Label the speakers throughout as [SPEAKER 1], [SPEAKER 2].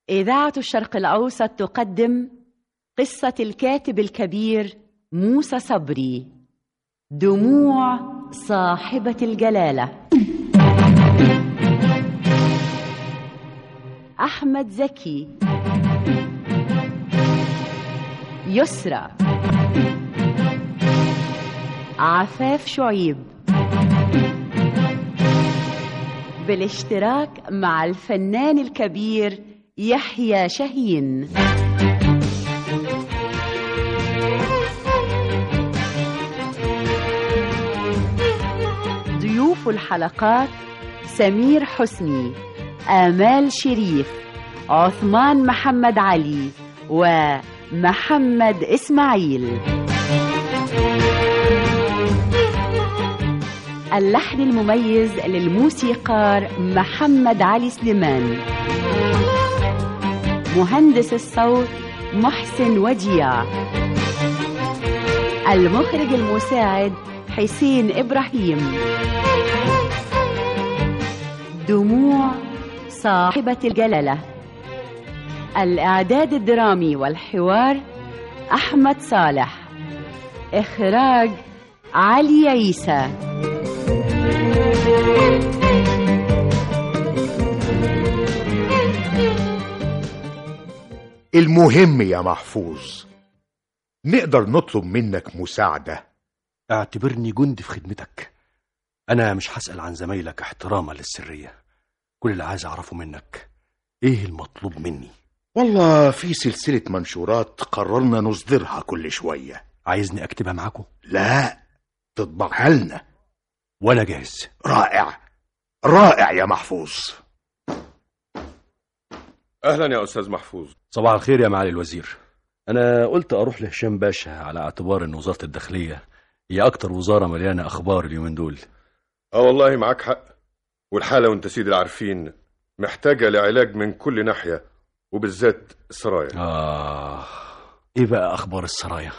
[SPEAKER 1] إذاعة الشرق الأوسط تقدم قصة الكاتب الكبير موسى صبري دموع صاحبة الجلالة أحمد زكي يسرى عفاف شعيب بالاشتراك مع الفنان الكبير يحيى شاهين ضيوف الحلقات سمير حسني آمال شريف عثمان محمد علي ومحمد إسماعيل اللحن المميز للموسيقار محمد علي سليمان مهندس الصوت محسن وجيع المخرج المساعد حسين إبراهيم دموع صاحبة الجلالة الإعداد الدرامي والحوار أحمد صالح إخراج علي عيسى
[SPEAKER 2] المهم يا محفوظ نقدر نطلب منك مساعدة
[SPEAKER 3] اعتبرني جندي في خدمتك أنا مش هسأل عن زمايلك احتراما للسرية كل اللي عايز أعرفه منك إيه المطلوب مني
[SPEAKER 2] والله في سلسلة منشورات قررنا نصدرها كل شوية
[SPEAKER 3] عايزني أكتبها معاكم
[SPEAKER 2] لا تطبعها لنا
[SPEAKER 3] وأنا جاهز
[SPEAKER 2] رائع رائع يا محفوظ
[SPEAKER 4] اهلا يا استاذ محفوظ
[SPEAKER 3] صباح الخير يا معالي الوزير أنا قلت أروح لهشام باشا على اعتبار إن وزارة الداخلية هي أكتر وزارة مليانة أخبار اليومين دول
[SPEAKER 4] اه والله معاك حق والحالة وانت سيد العارفين محتاجة لعلاج من كل ناحية وبالذات السرايا
[SPEAKER 3] آه إيه بقى أخبار السرايا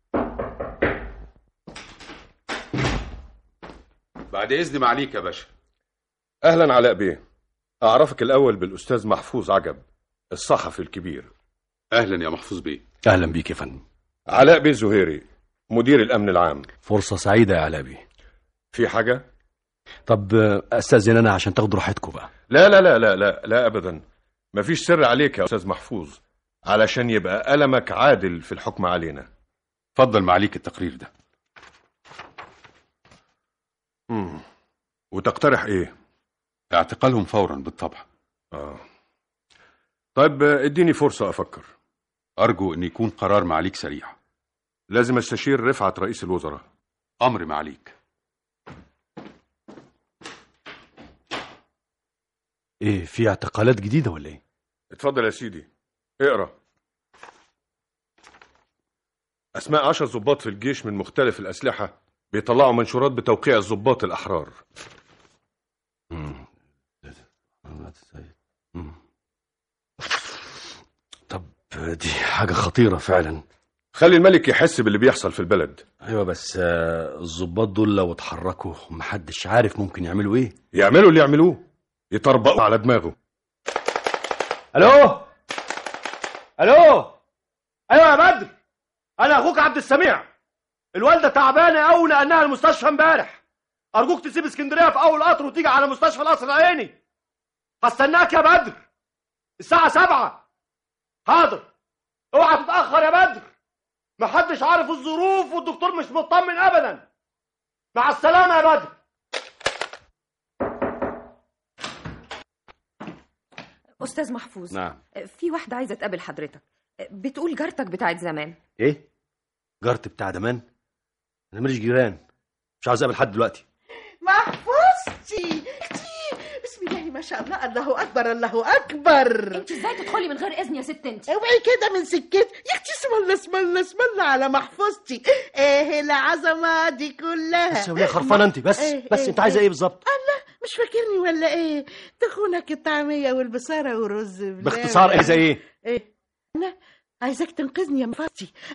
[SPEAKER 5] بعد إذن معاليك يا باشا
[SPEAKER 4] اهلا علاء بيه اعرفك الاول بالاستاذ محفوظ عجب الصحفي الكبير
[SPEAKER 5] أهلا يا محفوظ بيه
[SPEAKER 3] أهلا بيك يا فندم
[SPEAKER 4] علاء بيه زهيري مدير الامن العام
[SPEAKER 3] فرصة سعيدة يا علاء
[SPEAKER 4] في حاجة
[SPEAKER 3] طب أستاذن أنا عشان تاخدوا راحتكم بقى
[SPEAKER 4] لا لا لا لا لا لا ابدا مفيش سر عليك يا استاذ محفوظ علشان يبقى ألمك عادل في الحكم علينا
[SPEAKER 5] اتفضل معاليك التقرير ده
[SPEAKER 4] مم. وتقترح ايه
[SPEAKER 5] اعتقالهم فورا بالطبع
[SPEAKER 4] اه طيب اديني فرصة افكر
[SPEAKER 5] أرجو أن يكون قرار معاليك سريع
[SPEAKER 4] لازم استشير رفعت رئيس الوزراء
[SPEAKER 5] أمر معاليك
[SPEAKER 3] إيه في اعتقالات جديدة ولا إيه
[SPEAKER 4] اتفضل يا سيدي اقرا اسماء عشر ضباط في الجيش من مختلف الاسلحه بيطلعوا منشورات بتوقيع الضباط الاحرار
[SPEAKER 3] مم. مم. طب دي حاجة خطيرة فعلا
[SPEAKER 4] خلي الملك يحس باللي بيحصل في البلد
[SPEAKER 3] ايوه بس آه، الضباط دول لو اتحركوا محدش عارف ممكن يعملوا ايه
[SPEAKER 4] يعملوا اللي يعملوه يطربقوا على دماغه
[SPEAKER 3] الو الو ايوه يا بدر انا اخوك عبد السميع الوالده تعبانه قوي لانها المستشفى امبارح ارجوك تسيب اسكندريه في اول قطر وتيجي على مستشفى القصر العيني هستناك يا بدر الساعه سبعة حاضر اوعى تتاخر يا بدر محدش عارف الظروف والدكتور مش مطمن ابدا مع السلامه يا بدر
[SPEAKER 6] أستاذ محفوظ
[SPEAKER 3] نعم
[SPEAKER 6] في واحدة عايزة تقابل حضرتك بتقول جارتك بتاعت زمان
[SPEAKER 3] ايه جارتي بتاع زمان انا ماليش جيران مش عاوز اقابل حد دلوقتي
[SPEAKER 7] محفوظتي اختي بسم الله ما شاء الله الله اكبر الله اكبر
[SPEAKER 6] انت ازاي تدخلي من غير اذن يا ست انت
[SPEAKER 7] اوعي كده من سكتي يا اختي اسم الله اسم الله اسم الله على محفوظتي ايه العظمه دي كلها
[SPEAKER 3] بس يا وليه خرفانه انت بس
[SPEAKER 7] إيه،
[SPEAKER 3] بس
[SPEAKER 7] إيه،
[SPEAKER 3] انت عايزه
[SPEAKER 7] إيه.
[SPEAKER 3] ايه بالظبط
[SPEAKER 7] مش فاكرني ولا ايه تخونك الطعميه والبصاره والرز بلبن.
[SPEAKER 3] باختصار ايه زي ايه
[SPEAKER 7] ايه انا عايزاك تنقذني يا محفوظتي لا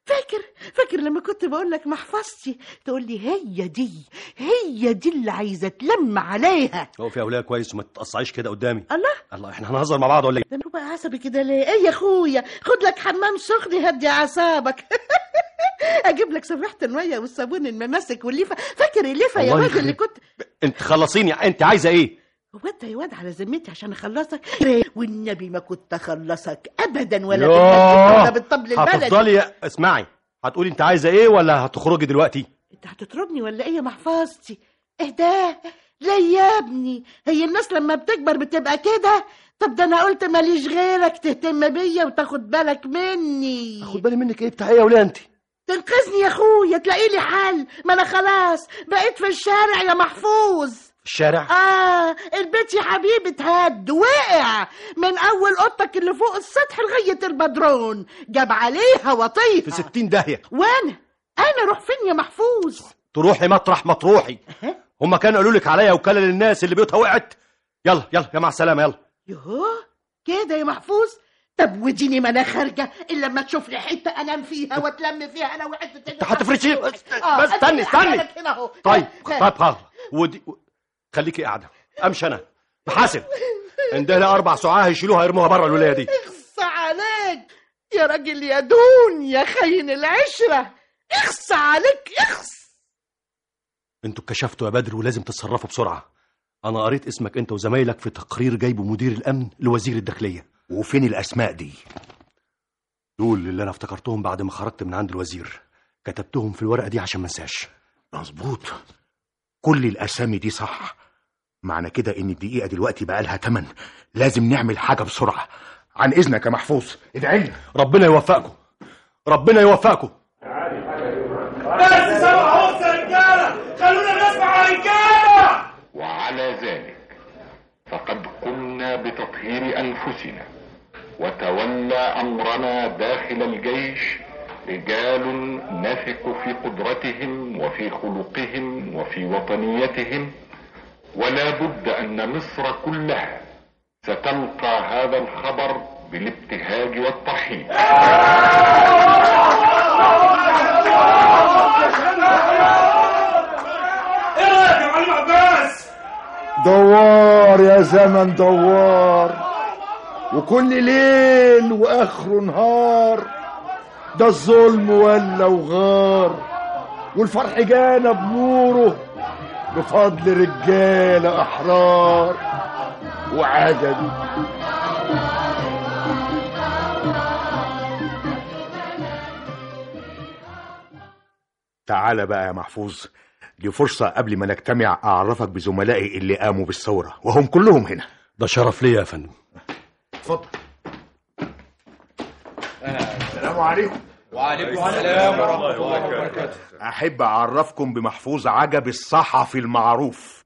[SPEAKER 7] فاكر فاكر لما كنت بقول لك محفظتي تقول لي هي دي هي دي اللي عايزه تلم عليها
[SPEAKER 3] هو في اولاد كويس وما تقصعيش كده قدامي
[SPEAKER 7] الله
[SPEAKER 3] الله احنا هنهزر مع بعض ولا ايه
[SPEAKER 7] ده انتوا بقى عصبي كده ليه ايه يا اخويا خد لك حمام سخن يهدي اعصابك اجيب لك سفاحه الميه والصابون الممسك والليفه فاكر الليفه يا
[SPEAKER 3] الله
[SPEAKER 7] واد اللي
[SPEAKER 3] يخليك.
[SPEAKER 7] كنت
[SPEAKER 3] انت خلصيني انت عايزه ايه
[SPEAKER 7] هو انت يا واد على ذمتي عشان اخلصك والنبي ما كنت اخلصك ابدا ولا
[SPEAKER 3] يوه.
[SPEAKER 7] بالمسجد ولا بالطبل البلدي
[SPEAKER 3] هتفضلي اسمعي هتقولي انت عايزه ايه ولا هتخرجي دلوقتي
[SPEAKER 7] انت هتطردني ولا ايه يا محفظتي اهدى ليه يا ابني هي الناس لما بتكبر بتبقى كده طب ده انا قلت ماليش غيرك تهتم بيا وتاخد بالك مني
[SPEAKER 3] خد بالي منك ايه بتاع ايه يا وليه انت
[SPEAKER 7] تنقذني يا اخويا تلاقي لي حل ما انا خلاص بقيت في الشارع يا محفوظ
[SPEAKER 3] الشارع
[SPEAKER 7] اه البيت يا حبيبي اتهد وقع من اول اوضتك اللي فوق السطح لغايه البدرون جاب عليها وطيها
[SPEAKER 3] في ستين داهيه
[SPEAKER 7] وانا انا اروح فين يا محفوظ
[SPEAKER 3] تروحي مطرح ما تروحي هما كانوا قالوا لك عليا وكاله للناس اللي بيوتها وقعت يلا يلا يا مع السلامه يلا
[SPEAKER 7] يوه كده يا محفوظ طب وديني ما انا خارجه الا لما تشوف لي حته انام فيها واتلم فيها انا وحته
[SPEAKER 3] انت هتفرشي بس,
[SPEAKER 7] آه،
[SPEAKER 3] بس استني
[SPEAKER 7] أديني
[SPEAKER 3] استني
[SPEAKER 7] أعملك هنا أهو.
[SPEAKER 3] طيب
[SPEAKER 7] ها.
[SPEAKER 3] طيب خلاص ودي و- خليكي قاعده امشي انا محاسب عندها لها اربع ساعات هيشيلوها يرموها بره الولايه دي
[SPEAKER 7] اخص عليك يا راجل يا دون يا خاين العشره اخص عليك اخص
[SPEAKER 3] انتوا اتكشفتوا يا بدر ولازم تتصرفوا بسرعه انا قريت اسمك انت وزمايلك في تقرير جايبه مدير الامن لوزير الداخليه
[SPEAKER 2] وفين الاسماء دي
[SPEAKER 3] دول اللي انا افتكرتهم بعد ما خرجت من عند الوزير كتبتهم في الورقه دي عشان ما انساش
[SPEAKER 2] مظبوط كل الاسامي دي صح معنى كده ان الدقيقه دلوقتي بقى لها تمن لازم نعمل حاجه بسرعه عن اذنك يا محفوظ ادعي لي
[SPEAKER 3] ربنا يوفقكم ربنا يوفقكم
[SPEAKER 8] بس سمعوا يا رجاله خلونا نسمع يا رجاله
[SPEAKER 9] وعلى ذلك فقد قمنا بتطهير انفسنا وتولى امرنا داخل الجيش رجال نثق في قدرتهم وفي خلقهم وفي وطنيتهم ولا بد ان مصر كلها ستلقى هذا الخبر بالابتهاج والترحيب
[SPEAKER 8] ايه رايك يا معلم عباس
[SPEAKER 10] دوار يا زمن دوار وكل ليل واخره نهار ده الظلم ولا وغار والفرح جانا بنوره بفضل رجاله احرار وعجبي
[SPEAKER 2] تعالى بقى يا محفوظ دي فرصة قبل ما نجتمع أعرفك بزملائي اللي قاموا بالثورة وهم كلهم هنا
[SPEAKER 3] ده شرف ليا يا فندم
[SPEAKER 2] اتفضل السلام عليكم
[SPEAKER 8] وعليكم السلام ورحمه الله وبركاته
[SPEAKER 2] أحب أعرفكم بمحفوظ عجب الصحفي المعروف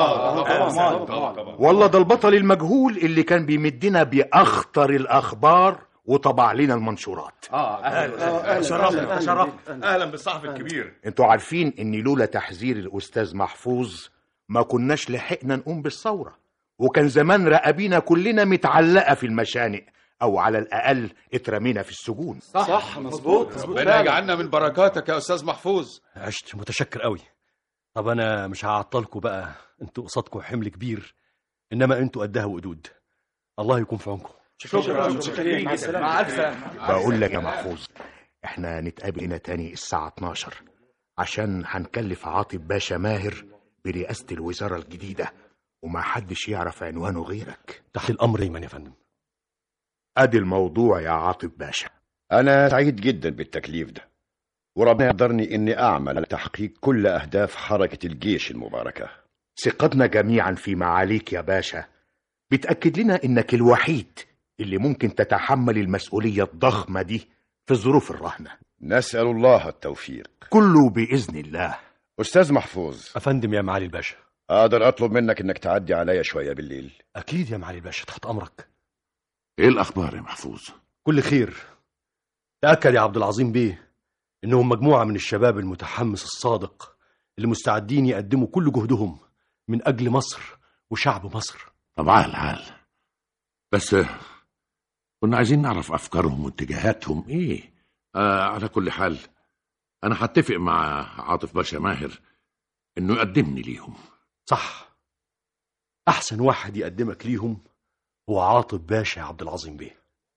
[SPEAKER 2] والله ده البطل المجهول اللي كان بيمدنا بأخطر الأخبار وطبع لنا المنشورات
[SPEAKER 8] شرفنا شرفنا اهلا بالصحفي الكبير
[SPEAKER 2] انتوا عارفين ان لولا تحذير الأستاذ محفوظ ما كناش لحقنا نقوم بالثورة وكان زمان رقابينا كلنا متعلقة في المشانق أو على الأقل اترمينا في السجون
[SPEAKER 8] صح مظبوط
[SPEAKER 5] ربنا يجعلنا من بركاتك يا استاذ محفوظ
[SPEAKER 3] عشت متشكر قوي طب انا مش هعطلكم بقى انتوا قصادكم حمل كبير انما انتوا قدها وقدود الله يكون في عونكم
[SPEAKER 8] شكرا متشكرين مع السلامه مع الف سلامه
[SPEAKER 2] بقول لك يا محفوظ احنا نتقابل هنا تاني الساعة 12 عشان هنكلف عاطف باشا ماهر برئاسة الوزارة الجديدة وما حدش يعرف عنوانه غيرك
[SPEAKER 3] تحت الامر ايمن يا فندم
[SPEAKER 2] ادي الموضوع يا عاطف باشا
[SPEAKER 11] أنا سعيد جدا بالتكليف ده وربنا يقدرني إني أعمل على تحقيق كل أهداف حركة الجيش المباركة
[SPEAKER 2] ثقتنا جميعا في معاليك يا باشا بتأكد لنا انك الوحيد اللي ممكن تتحمل المسؤولية الضخمة دي في الظروف الراهنة
[SPEAKER 11] نسأل الله التوفيق
[SPEAKER 2] كله بإذن الله
[SPEAKER 11] أستاذ محفوظ
[SPEAKER 3] افندم يا معالي الباشا
[SPEAKER 11] أقدر أطلب منك إنك تعدي عليا شوية بالليل
[SPEAKER 3] اكيد يا معالي الباشا تحت امرك
[SPEAKER 12] ايه الاخبار يا محفوظ
[SPEAKER 3] كل خير تاكد يا عبد العظيم بيه انهم مجموعه من الشباب المتحمس الصادق اللي مستعدين يقدموا كل جهدهم من اجل مصر وشعب مصر
[SPEAKER 12] طب عال عال بس كنا عايزين نعرف افكارهم واتجاهاتهم ايه آه على كل حال انا هتفق مع عاطف باشا ماهر انه يقدمني ليهم
[SPEAKER 3] صح احسن واحد يقدمك ليهم هو عاطف باشا يا عبد العظيم بيه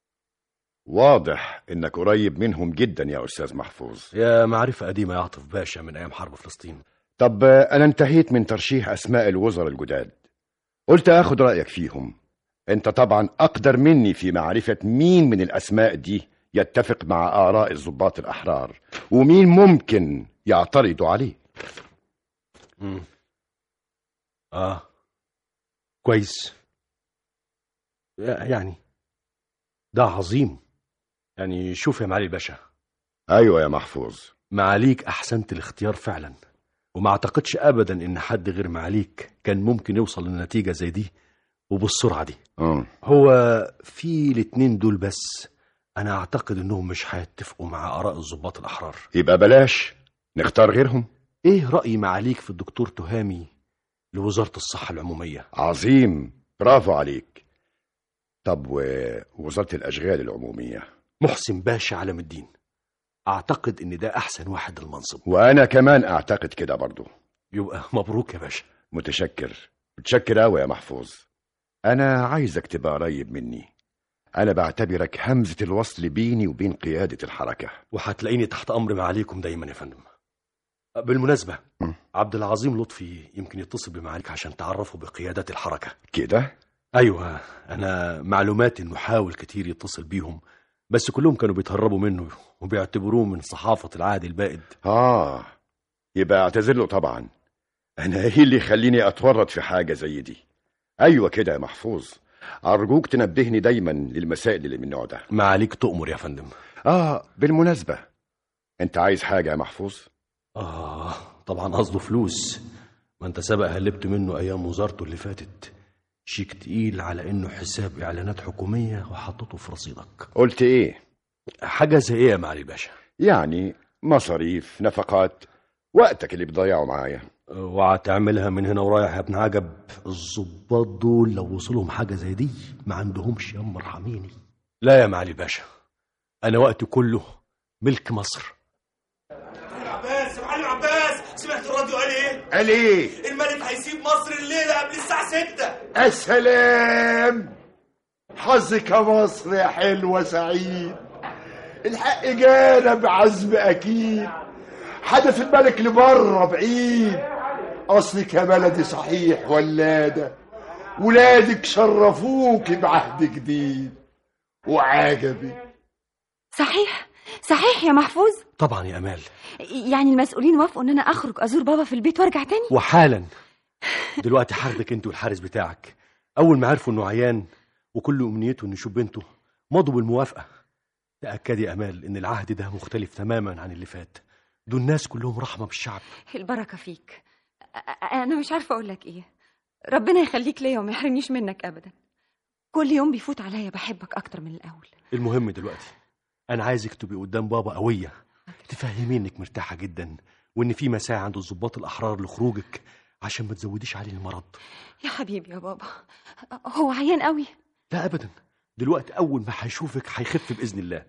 [SPEAKER 11] واضح انك قريب منهم جدا يا استاذ محفوظ
[SPEAKER 3] يا معرفة قديمة يا عاطف باشا من ايام حرب فلسطين
[SPEAKER 11] طب آه، انا انتهيت من ترشيح اسماء الوزراء الجداد قلت اخد رايك فيهم انت طبعا اقدر مني في معرفه مين من الاسماء دي يتفق مع اراء الضباط الاحرار ومين ممكن يعترضوا عليه
[SPEAKER 3] مم. اه كويس يا- يعني ده عظيم يعني شوف يا معالي الباشا
[SPEAKER 11] ايوه يا محفوظ
[SPEAKER 3] معاليك احسنت الاختيار فعلا وما اعتقدش ابدا ان حد غير معاليك كان ممكن يوصل لنتيجه زي دي وبالسرعه دي
[SPEAKER 11] اه
[SPEAKER 3] هو في الاتنين دول بس انا اعتقد انهم مش هيتفقوا مع اراء الضباط الاحرار
[SPEAKER 11] يبقى بلاش نختار غيرهم
[SPEAKER 3] ايه راي معاليك في الدكتور تهامي لوزاره الصحه العموميه
[SPEAKER 11] عظيم برافو عليك طب ووزاره الاشغال العموميه
[SPEAKER 3] محسن باشا علم الدين اعتقد ان ده احسن واحد للمنصب
[SPEAKER 11] وانا كمان اعتقد كده برضو
[SPEAKER 3] يبقى مبروك يا باشا
[SPEAKER 11] متشكر متشكر قوي يا محفوظ انا عايزك تبقى قريب مني انا بعتبرك همزه الوصل بيني وبين قياده الحركه
[SPEAKER 3] وهتلاقيني تحت امر معاليكم دايما يا فندم بالمناسبه عبد العظيم لطفي يمكن يتصل بمعاليك عشان تعرفه بقيادات الحركه
[SPEAKER 11] كده
[SPEAKER 3] ايوه انا معلوماتي انه حاول كتير يتصل بيهم بس كلهم كانوا بيتهربوا منه وبيعتبروه من صحافه العهد البائد
[SPEAKER 11] اه يبقى اعتذر له طبعا انا ايه اللي يخليني اتورط في حاجه زي دي ايوه كده يا محفوظ ارجوك تنبهني دايما للمسائل اللي من النوع ده
[SPEAKER 3] معاليك تؤمر يا فندم
[SPEAKER 11] اه بالمناسبه انت عايز حاجه يا محفوظ
[SPEAKER 3] اه طبعا قصده فلوس ما انت سبق هلبت منه ايام وزارته اللي فاتت شيك تقيل على انه حساب اعلانات حكوميه وحطته في رصيدك
[SPEAKER 11] قلت ايه
[SPEAKER 3] حاجه زي ايه يا معالي الباشا
[SPEAKER 11] يعني مصاريف نفقات وقتك اللي بتضيعه معايا
[SPEAKER 3] وهتعملها من هنا ورايح يا ابن عجب الظباط دول لو وصلهم حاجه زي دي ما عندهمش يا ارحميني لا يا معالي الباشا انا وقتي كله ملك مصر
[SPEAKER 8] عباس يا معلم عباس سمعت الراديو قال ايه؟
[SPEAKER 10] قال ايه
[SPEAKER 8] الملك هيسيب مصر الليله قبل الساعه 6
[SPEAKER 10] السلام حظك يا مصر يا حلوة سعيد الحق جانا بعزم أكيد حدف الملك لبره بعيد أصلك يا بلدي صحيح ولادة ولادك شرفوك بعهد جديد وعجبي
[SPEAKER 6] صحيح صحيح يا محفوظ
[SPEAKER 3] طبعا يا امال
[SPEAKER 6] يعني المسؤولين وافقوا ان انا اخرج ازور بابا في البيت وارجع تاني
[SPEAKER 3] وحالا دلوقتي حاردك انت والحارس بتاعك اول ما عرفوا انه عيان وكل امنيته انه يشوف بنته مضوا بالموافقه تاكدي يا امال ان العهد ده مختلف تماما عن اللي فات دول الناس كلهم رحمه بالشعب
[SPEAKER 6] البركه فيك أ- أ- انا مش عارفه اقول لك ايه ربنا يخليك ليا وما يحرمنيش منك ابدا كل يوم بيفوت عليا بحبك اكتر من الاول
[SPEAKER 3] المهم دلوقتي انا عايزك تبقي قدام بابا قويه تفهميه انك مرتاحه جدا وان في مساعي عند الضباط الاحرار لخروجك عشان ما تزوديش عليه المرض
[SPEAKER 6] يا حبيبي يا بابا هو عيان قوي
[SPEAKER 3] لا ابدا دلوقتي اول ما هيشوفك هيخف باذن الله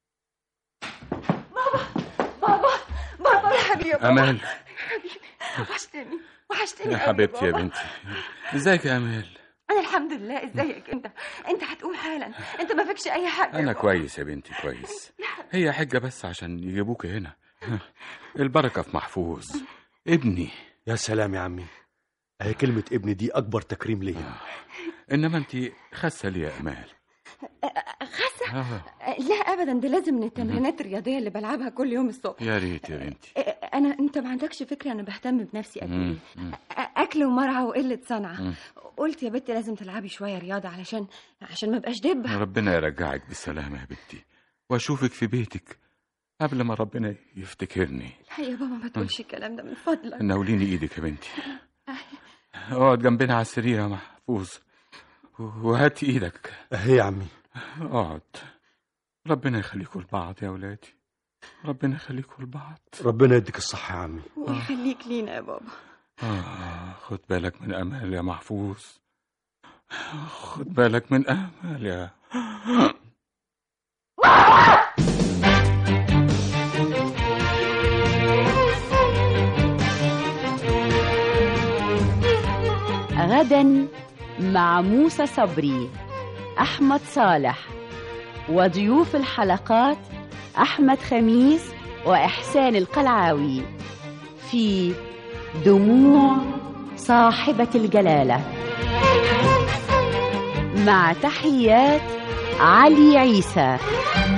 [SPEAKER 6] بابا بابا يا حبيبي يا بابا
[SPEAKER 5] أمال.
[SPEAKER 6] حبيبي وحشتني وحشتني
[SPEAKER 5] يا
[SPEAKER 6] قوي
[SPEAKER 5] حبيبتي يا
[SPEAKER 6] بابا.
[SPEAKER 5] بنتي ازيك يا امال
[SPEAKER 6] انا الحمد لله ازيك انت انت هتقوم حالا انت ما فيكش اي حاجه يا
[SPEAKER 5] انا
[SPEAKER 6] بابا.
[SPEAKER 5] كويس يا بنتي كويس هي حجه بس عشان يجيبوك هنا البركه في محفوظ ابني
[SPEAKER 3] يا سلام يا عمي هي كلمه ابني دي اكبر تكريم ليا
[SPEAKER 5] انما انت خاسه ليه يا امال
[SPEAKER 6] خاسه
[SPEAKER 5] آه.
[SPEAKER 6] لا ابدا ده لازم من التمرينات الرياضيه اللي بلعبها كل يوم الصبح
[SPEAKER 5] يا ريت يا بنتي
[SPEAKER 6] انا انت ما عندكش فكره انا بهتم بنفسي قد
[SPEAKER 5] مم.
[SPEAKER 6] ايه
[SPEAKER 5] مم.
[SPEAKER 6] اكل ومرعى وقله صنعه
[SPEAKER 5] مم.
[SPEAKER 6] قلت يا بنتي لازم تلعبي شويه رياضه علشان عشان ما ابقاش دبه
[SPEAKER 5] ربنا يرجعك بالسلامه يا بنتي واشوفك في بيتك قبل ما ربنا يفتكرني
[SPEAKER 6] لا يا بابا ما تقولش الكلام ده من فضلك
[SPEAKER 5] ناوليني ايدك يا بنتي اقعد جنبنا على السرير يا محفوظ وهات ايدك
[SPEAKER 3] اهي يا عمي
[SPEAKER 5] اقعد ربنا يخليكم لبعض يا ولادي ربنا يخليكم لبعض
[SPEAKER 3] ربنا يديك الصحه يا عمي
[SPEAKER 6] ويخليك لينا يا بابا
[SPEAKER 5] آه خد بالك من امال يا محفوظ خد بالك من امال يا
[SPEAKER 1] غدا مع موسى صبري أحمد صالح وضيوف الحلقات أحمد خميس وإحسان القلعاوي في دموع صاحبة الجلالة مع تحيات علي عيسى